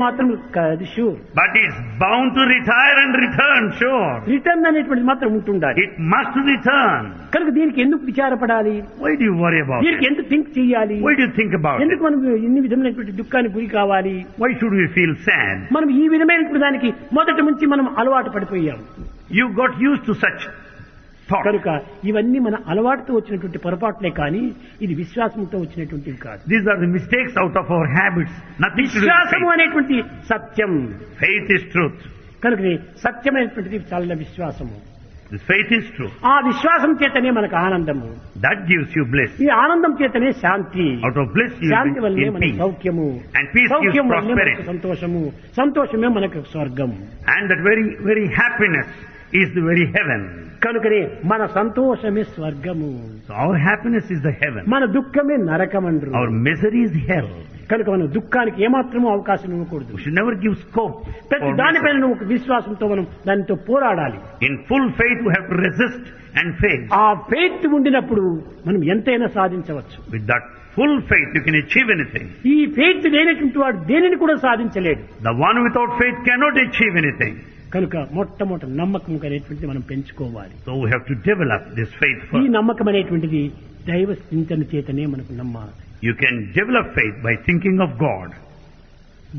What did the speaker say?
మాత్రం కాదు sure But it's bound to retire and return, sure. Return అనేటువంటిది మాత్రం ఉంటుండాలి It must return. కనుక దీనికి ఎందుకు విచారపడాలి Why do you worry about దీనికి it? ఎందుకు థింక్ చేయాలి Why do you think about it? ఎందుకు మనం ఇన్ని విధమైనటువంటి దుఃఖానికి గురి కావాలి Why should we feel sad? మనం ఈ విధమైనటువంటి దానికి మొదటి నుంచి మనం అలవాటు పడిపోయాం You got used to such thoughts. కనుక ఇవన్నీ మన అలవాటుతో వచ్చినటువంటి పొరపాట్లే కానీ ఇది విశ్వాసంతో వచ్చినటువంటివి కాదు These are the mistakes out of our habits. Nothing to do with విశ్వాసము faith. అనేటువంటి సత్యం Faith is truth. కనుక సత్యమైనటువంటిది చాలా విశ్వాసము This faith is truth. ఆ విశ్వాసం చేతనే మనకు ఆనందము That gives you bliss. ఈ ఆనందం చేతనే శాంతి Out of bliss you Shanti will వల్లనే be in మనకు peace. సౌఖ్యము And peace gives సౌఖ్యం వల్లనే మనకు prosperity. సంతోషము సంతోషమే మనకు స్వర్గం And that very, very happiness is the very heaven. కనుకనే మన సంతోషమే స్వర్గము So our happiness is the heaven. మన దుఃఖమే నరకమండ్రు Our misery is hell. కనుక మనం దుఃఖానికి ఏమాత్రమూ అవకాశం ఇవ్వకూడదు We should never give scope. ప్రతి for దానిపైన misery. నువ్వు ఒక విశ్వాసంతో మనం దానితో పోరాడాలి In full faith we have to resist and fail. ఆ ఫెయిత్ ఉండినప్పుడు మనం ఎంతైనా సాధించవచ్చు With that full faith you can achieve anything. ఈ ఫెయిత్ లేనటువంటి వాడు దేనిని కూడా సాధించలేడు The one without faith cannot achieve anything. కనుక మొట్టమొదటి నమ్మకం అనేటువంటిది మనం పెంచుకోవాలి So we have to develop this faith ఈ first. నమ్మకం అనేటువంటిది దైవ చింతన చేతనే మనకు నమ్మాలి You can develop faith by thinking of God.